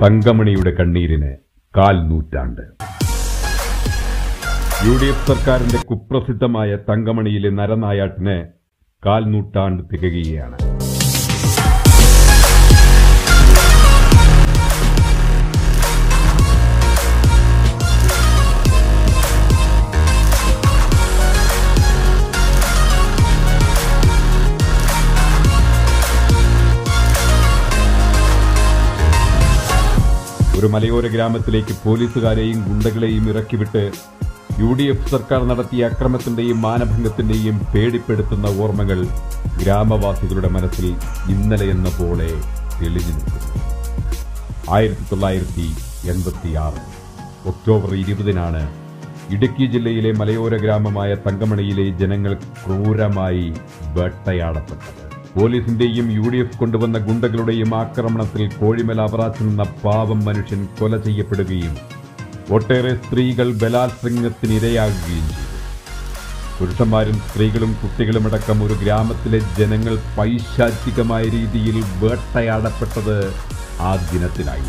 തങ്കമണിയുടെ കണ്ണീരിന് കാൽ നൂറ്റാണ്ട് U D F സർക്കാരിന്റെ കുപ്രസിദ്ധമായ തങ്കമണിയിലെ നരനായാട്ടിന് കാൽ നൂറ്റാണ്ട് തികയുകയാണ് ഒരു മലയോര ഗ്രാമത്തിലേക്ക് പോലീസുകാരെയും ഗുണ്ടകളെയും ഇറക്കിവിട്ട് യു ഡി എഫ് സർക്കാർ നടത്തിയ അക്രമത്തിന്റെയും മാനഭംഗത്തിന്റെയും പേടിപ്പെടുത്തുന്ന ഓർമ്മകൾ ഗ്രാമവാസികളുടെ മനസ്സിൽ ഇന്നലെ എന്ന പോലെ തെളിഞ്ഞു നിൽക്കുന്നു ആയിരത്തി തൊള്ളായിരത്തി എൺപത്തിയാറ് ഒക്ടോബർ ഇരുപതിനാണ് ഇടുക്കി ജില്ലയിലെ മലയോര ഗ്രാമമായ തങ്കമണിയിലെ ജനങ്ങൾ ക്രൂരമായി വേട്ടയാടപ്പെട്ടത് പോലീസിന്റെയും യു ഡി എഫ് കൊണ്ടുവന്ന ഗുണ്ടകളുടെയും ആക്രമണത്തിൽ കോഴിമല അവറാച്ചു നിന്ന പാവം മനുഷ്യൻ കൊല ചെയ്യപ്പെടുകയും ഒട്ടേറെ സ്ത്രീകൾ ബലാത്സംഗത്തിനിരയാകുകയും ചെയ്തു പുരുഷന്മാരും സ്ത്രീകളും കുട്ടികളുമടക്കം ഒരു ഗ്രാമത്തിലെ ജനങ്ങൾ പൈശാചികമായ രീതിയിൽ വേട്ടയാടപ്പെട്ടത് ആ ദിനത്തിലായി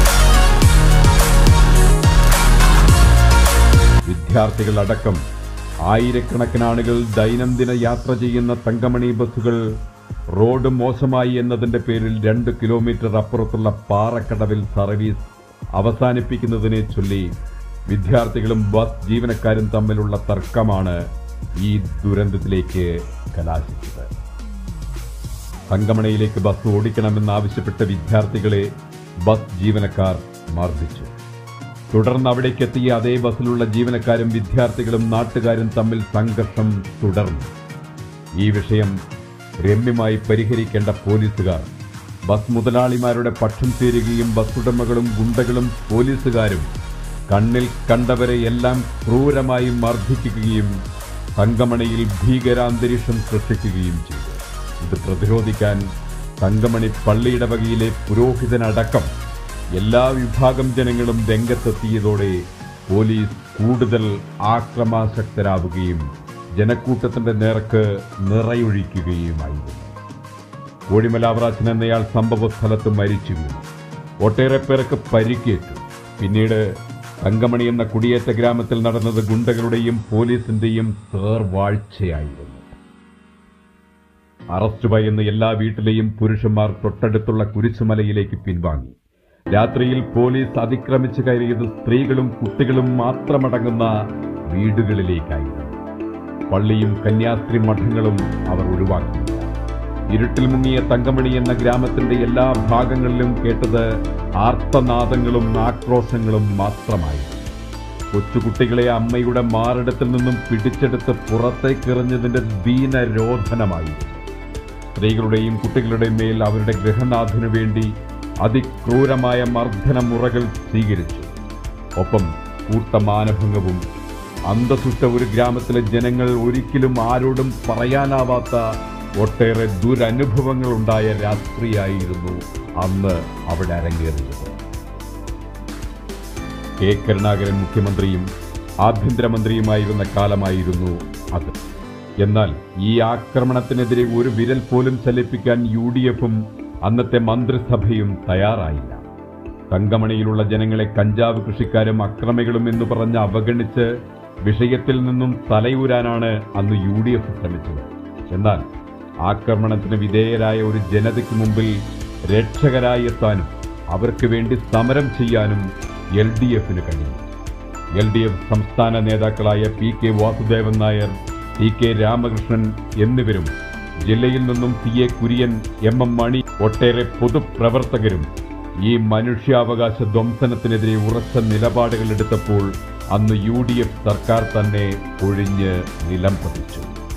വിദ്യാർത്ഥികളടക്കം ആയിരക്കണക്കിന് ആളുകൾ ദൈനംദിന യാത്ര ചെയ്യുന്ന തങ്കമണി ബസ്സുകൾ റോഡ് മോശമായി എന്നതിന്റെ പേരിൽ രണ്ട് കിലോമീറ്റർ അപ്പുറത്തുള്ള പാറക്കടവിൽ സർവീസ് അവസാനിപ്പിക്കുന്നതിനെ ചൊല്ലി വിദ്യാർത്ഥികളും ബസ് ജീവനക്കാരും തമ്മിലുള്ള തർക്കമാണ് ഈ ദുരന്തത്തിലേക്ക് കലാശിച്ചത് തങ്കമണയിലേക്ക് ബസ് ഓടിക്കണമെന്നാവശ്യപ്പെട്ട വിദ്യാർത്ഥികളെ ബസ് ജീവനക്കാർ മർദ്ദിച്ചു തുടർന്ന് അവിടേക്ക് എത്തിയ അതേ ബസ്സിലുള്ള ജീവനക്കാരും വിദ്യാർത്ഥികളും നാട്ടുകാരും തമ്മിൽ സംഘർഷം തുടർന്നു ഈ വിഷയം രമ്യമായി പരിഹരിക്കേണ്ട പോലീസുകാർ ബസ് മുതലാളിമാരുടെ പക്ഷം ചേരുകയും ബസ് ഉടമകളും ഗുണ്ടകളും പോലീസുകാരും കണ്ണിൽ കണ്ടവരെ എല്ലാം ക്രൂരമായി മർദ്ദിക്കുകയും തങ്കമണിയിൽ ഭീകരാന്തരീക്ഷം സൃഷ്ടിക്കുകയും ചെയ്തു ഇത് പ്രതിരോധിക്കാൻ തങ്കമണി പള്ളിയിടവകയിലെ പുരോഹിതനടക്കം എല്ലാ വിഭാഗം ജനങ്ങളും രംഗത്തെത്തിയതോടെ പോലീസ് കൂടുതൽ ആക്രമാസക്തരാവുകയും ജനക്കൂട്ടത്തിന്റെ നേർക്ക് നിറയൊഴിക്കുകയുമായിരുന്നു കോഴിമലാവറാച്ചൻ എന്നയാൾ സംഭവ സ്ഥലത്ത് മരിച്ചു വീണു ഒട്ടേറെ പേർക്ക് പരിക്കേറ്റു പിന്നീട് തങ്കമണി എന്ന കുടിയേറ്റ ഗ്രാമത്തിൽ നടന്നത് ഗുണ്ടകളുടെയും പോലീസിന്റെയും സേർവാഴ്ചയായിരുന്നു അറസ്റ്റ് ഭയന്ന് എല്ലാ വീട്ടിലെയും പുരുഷന്മാർ തൊട്ടടുത്തുള്ള കുരിശുമലയിലേക്ക് പിൻവാങ്ങി രാത്രിയിൽ പോലീസ് അതിക്രമിച്ചു കയറിയത് സ്ത്രീകളും കുട്ടികളും മാത്രമടങ്ങുന്ന വീടുകളിലേക്കായിരുന്നു പള്ളിയും കന്യാസ്ത്രീ മഠങ്ങളും അവർ ഒഴിവാക്കി ഇരുട്ടിൽ മുങ്ങിയ തങ്കമണി എന്ന ഗ്രാമത്തിന്റെ എല്ലാ ഭാഗങ്ങളിലും കേട്ടത് ആർത്തനാദങ്ങളും ആക്രോശങ്ങളും മാത്രമായി കൊച്ചുകുട്ടികളെ അമ്മയുടെ മാറിടത്തിൽ നിന്നും പിടിച്ചെടുത്ത് പുറത്തേക്കെറിഞ്ഞതിന്റെ ദീനരോധനമായി സ്ത്രീകളുടെയും കുട്ടികളുടെയും മേൽ അവരുടെ ഗൃഹനാഥനു വേണ്ടി അതിക്രൂരമായ മർദ്ദന മുറകൾ സ്വീകരിച്ചു ഒപ്പം കൂട്ടമാനഭംഗവും അന്തസുറ്റ ഒരു ഗ്രാമത്തിലെ ജനങ്ങൾ ഒരിക്കലും ആരോടും പറയാനാവാത്ത ഒട്ടേറെ ദുരനുഭവങ്ങൾ ഉണ്ടായ രാത്രിയായിരുന്നു അന്ന് അവിടെ അരങ്ങേറിയത് കെ കരുണാകരൻ മുഖ്യമന്ത്രിയും ആഭ്യന്തരമന്ത്രിയുമായിരുന്ന കാലമായിരുന്നു അത് എന്നാൽ ഈ ആക്രമണത്തിനെതിരെ ഒരു വിരൽ പോലും ചലിപ്പിക്കാൻ യു ഡി എഫും അന്നത്തെ മന്ത്രിസഭയും തയ്യാറായില്ല തങ്കമണിയിലുള്ള ജനങ്ങളെ കഞ്ചാവ് കൃഷിക്കാരും അക്രമികളും എന്ന് പറഞ്ഞ് അവഗണിച്ച് വിഷയത്തിൽ നിന്നും തലയൂരാനാണ് അന്ന് യു ഡി എഫ് ശ്രമിച്ചത് എന്നാൽ ആക്രമണത്തിന് വിധേയരായ ഒരു ജനതയ്ക്ക് മുമ്പിൽ രക്ഷകരായി എത്താനും അവർക്ക് വേണ്ടി സമരം ചെയ്യാനും എൽ ഡി എഫിന് കഴിയും എൽ ഡി എഫ് സംസ്ഥാന നേതാക്കളായ P K Vasudevan Nair T K Ramakrishnan എന്നിവരും ജില്ലയിൽ നിന്നും C A Kurian M M Mani ഒട്ടേറെ പൊതുപ്രവർത്തകരും ഈ മനുഷ്യാവകാശ ധ്വംസനത്തിനെതിരെ ഉറച്ച നിലപാടുകൾ എടുത്തപ്പോൾ അന്ന് യു ഡി എഫ് സർക്കാർ തന്നെ ഒഴിഞ്ഞ് നിലം പതിച്ചു